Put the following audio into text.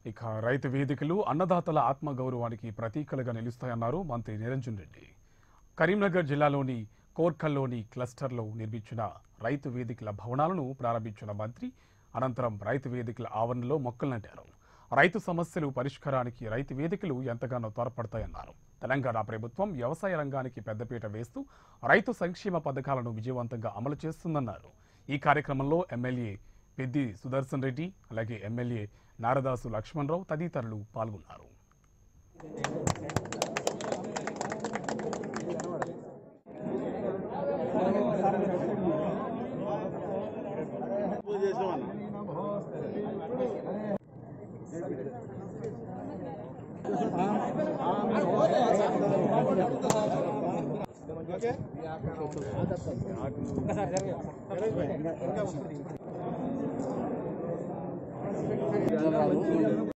ఇక రైతు వేదికలు అన్నదాతల ఆత్మగౌరవానికి ప్రతీకలుగా నిలుస్తాయన్నారు మంత్రి నిరంజన్ రెడ్డి కరీంనగర్ జిల్లాలోని కోర్కల్లోని క్లస్టర్లో నిర్మించిన రైతు వేదికల భవనాలను ప్రారంభించిన మంత్రి అనంతరం రైతు వేదికల ఆవరణలో మొక్కలు నాటారు రైతు సమస్యలు పరిష్కారానికి రైతు వేదికలు ఎంతగానో తోడ్పడతాయన్నారు తెలంగాణ ప్రభుత్వం వ్యవసాయ రంగానికి పెద్దపీట వేస్తూ రైతు సంక్షేమ పథకాలను విజయవంతంగా అమలు చేస్తుందన్నారు ఈ కార్యక్రమంలో ఎమ్మెల్యే పెద్ది సుదర్శన్ రెడ్డి అలాగే ఎమ్మెల్యే నారదాసు లక్ష్మణరావు తదితరులు పాల్గొన్నారు